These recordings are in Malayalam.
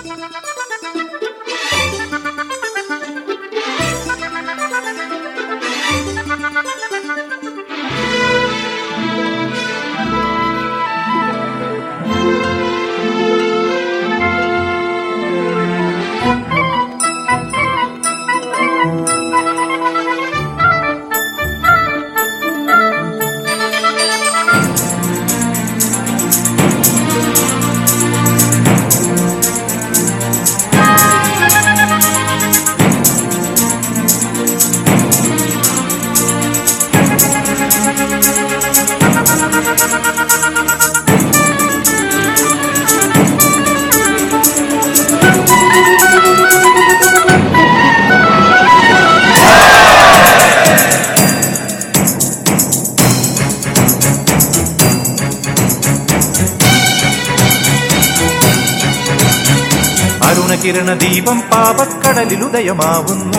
അരുണകിരണ ദീപം പാപക്കടലിലുദയമാവുന്നു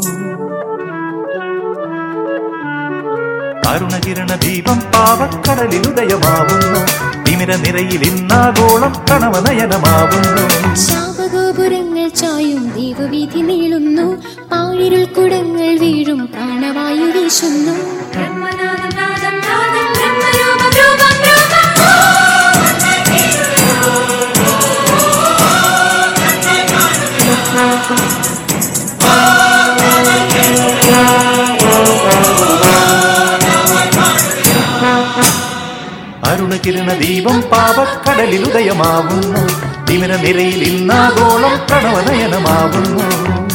അരുണകിരണ ദീപം പാവക്കടലിലുദയമാവുന്നു തിമിര നിരയിൽ ഇന്നാഗോളം കണവനയനമാവുന്നു ശാപഗോപുരങ്ങൾ ചായും ദൈവവീതി നീളുന്നു പാഴിരുൾ കുടങ്ങൾ വീഴും പ്രാണവായു വീശുന്നു ബ്രഹ്മനാദം നാദം നാദം ബ്രഹ്മരൂപം രൂപം രൂപം അരുണകിരണ ദീപം പാവക്കടലിലുദയമാവുന്നു തിമിര നിരയിൽ ഇന്നാഗോളം കണവനയനമാവുന്നു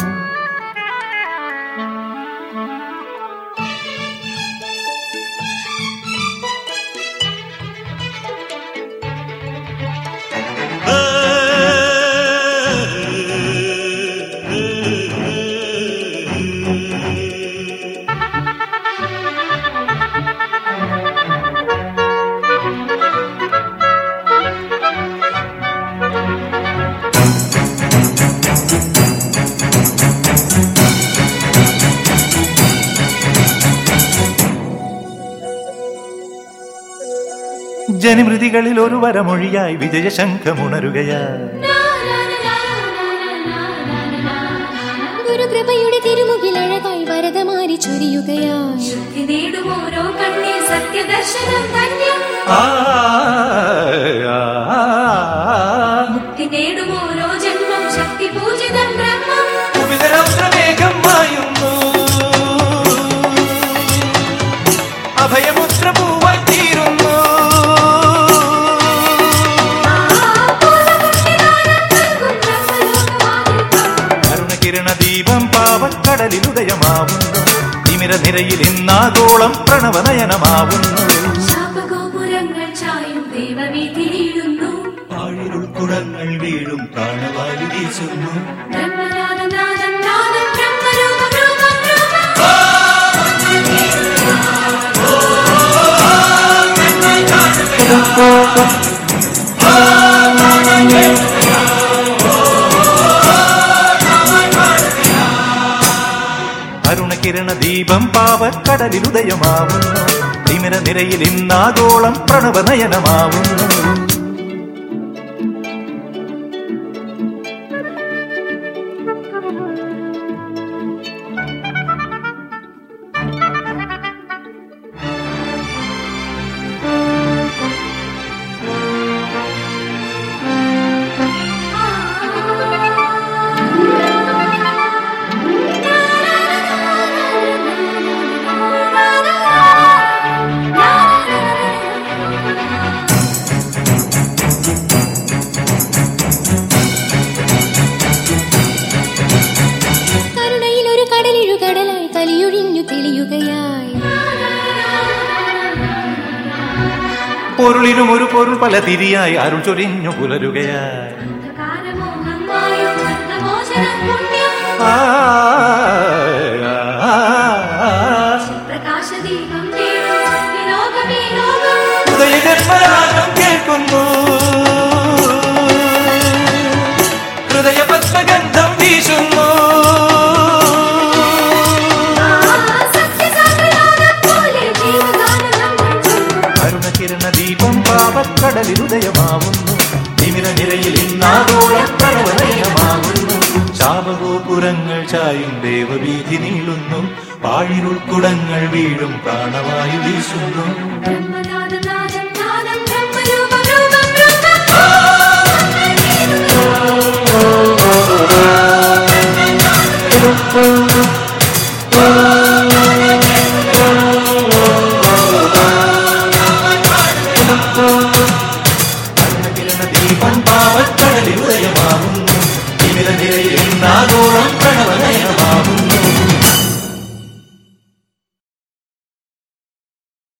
ജനിമൃതികളിൽ ഒരു വരമൊഴിയായി വിജയശംഖമുണരുകയായി ഗുരുകൃപയുടെ തിരുമുകിൽ അഴകായി വരദമാരി ചൊരിയുകയായി ശുദ്ധി നേടും ഓരോ കണ്ണിൽ സത്യദർശനം ധന്യം ആ, ആ, ആ, മുക്തി നേടും ഓരോ ജന്മം ശക്തി പൂജിതം ബ്രഹ്മം ഉപചരൗത്രമേഘം മായുന്നു അഭയമുദ്ര പൂവായി തീരുന്നു അരുണകിരണ ദീപം പാവക്കടലിലുദയമാവുന്നു തിമിര നിരയിൽ ഇന്നാഗോളം പ്രണവനയനമാവുന്നു ശാപഗോപുരങ്ങൾ ചായും ദേവവീതിയിടുന്നു ആഴിരുൾക്കുടങ്ങൾ വീഴും പ്രാണവായു വീശുന്നു ബ്രഹ്മനാദം നാദം നാദം ബ്രഹ്മരൂപം രൂപം രൂപം അരുണകിരണ ദീപം പാവക്കടലിലുദയമാവുന്നു തിമിര നിരയിൽ ഇന്നാഗോളം പ്രണവനയനമാവുന്നു കരുണയിൽ ഒരു കടലിഴുകടലായി കലിയൊഴിഞ്ഞു തെളിയുകയായി പൊരുളിനും ഒരു പൊരുൾ പല തിരിയായി അരുൾ ചൊരിഞ്ഞു പുലരുകയായി അന്ധകാരമോഹം മായും അന്ധമോചനം പുണ്യം ആ, ആ, ആ, പ്രകാശദീപം തേടും സത്യലോകമേ ലോകം ഹൃദയഗർഭരാഗം കേൾക്കുന്നു ഹൃദയ പത്മഗന്ധം വീശുന്നു അരുണകിരണ ദീപം പാപക്കടലിലുദയമാവുന്നു തിമിര നിരയിൽ ഇന്നാഗോളം പ്രണവനയനമാവുന്നു ശാപഗോപുരങ്ങൾ ചായും ദേവവീഥി നീളുന്നു പാഴിരുൾക്കുടങ്ങൾ വീഴും പ്രാണവായു വീശുന്നു ബ്രഹ്മനാദം നാദം നാദം ബ്രഹ്മരൂപം രൂപം രൂപം കിരണ ദീപം പാവക്കടലിൽ ഉദയമാകുന്നു വിവിധ നിരയിൽ നാഗോളം